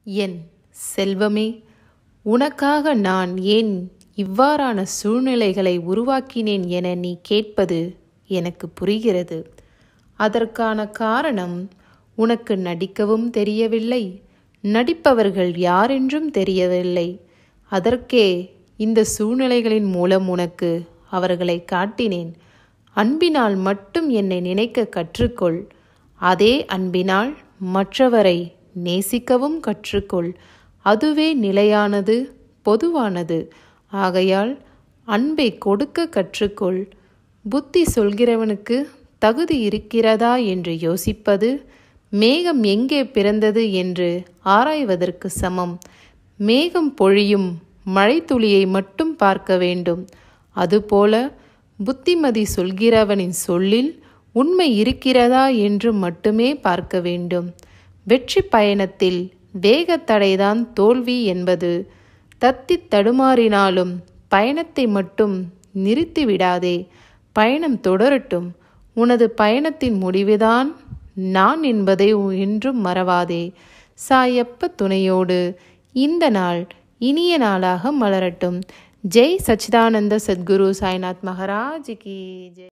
என் செல்வமே உனக்காக நான் ஏன் இவ்வாறான சூழ்நிலைகளை உருவாக்கினேன் என நீ கேட்பது எனக்கு புரிகிறது அதற்கான காரணம் உனக்கு நடிக்கவும் தெரியவில்லை நடிப்பவர்கள் யாரென்றும் தெரியவில்லை அதற்கே இந்த சூழ்நிலைகளின் மூலம் உனக்கு அவர்களை காட்டினேன் அன்பினால் மட்டும் என்னை நினைக்க கற்றுக்கொள் அதே அன்பினால் மற்றவரை நேசிக்கவும் கற்றுக்கொள் அதுவே நிலையானது பொதுவானது ஆகையால் அன்பை கொடுக்க கற்றுக்கொள் புத்தி சொல்கிறவனுக்கு தகுதி இருக்கிறதா என்று யோசிப்பது மேகம் எங்கே பிறந்தது என்று ஆராய்வதற்கு சமம் மேகம் பொழியும் மழைத்துளியை மட்டும் பார்க்க வேண்டும் அதுபோல புத்திமதி சொல்கிறவனின் சொல்லில் உண்மை இருக்கிறதா என்று மட்டுமே பார்க்க வேண்டும் வெற்றி பயணத்தில் வேகத்தடைதான் தோல்வி என்பது தத்தி தடுமாறினாலும் பயணத்தை மட்டும் நிறுத்திவிடாதே பயணம் தொடரட்டும் உனது பயணத்தின் முடிவுதான் நான் என்பதை என்றும் மறவாதே சாயப்ப துணையோடு இந்த நாள் இனிய நாளாக மலரட்டும் ஜெய் சச்சிதானந்த சத்குரு சாய்நாத் மகாராஜ் கி ஜெய்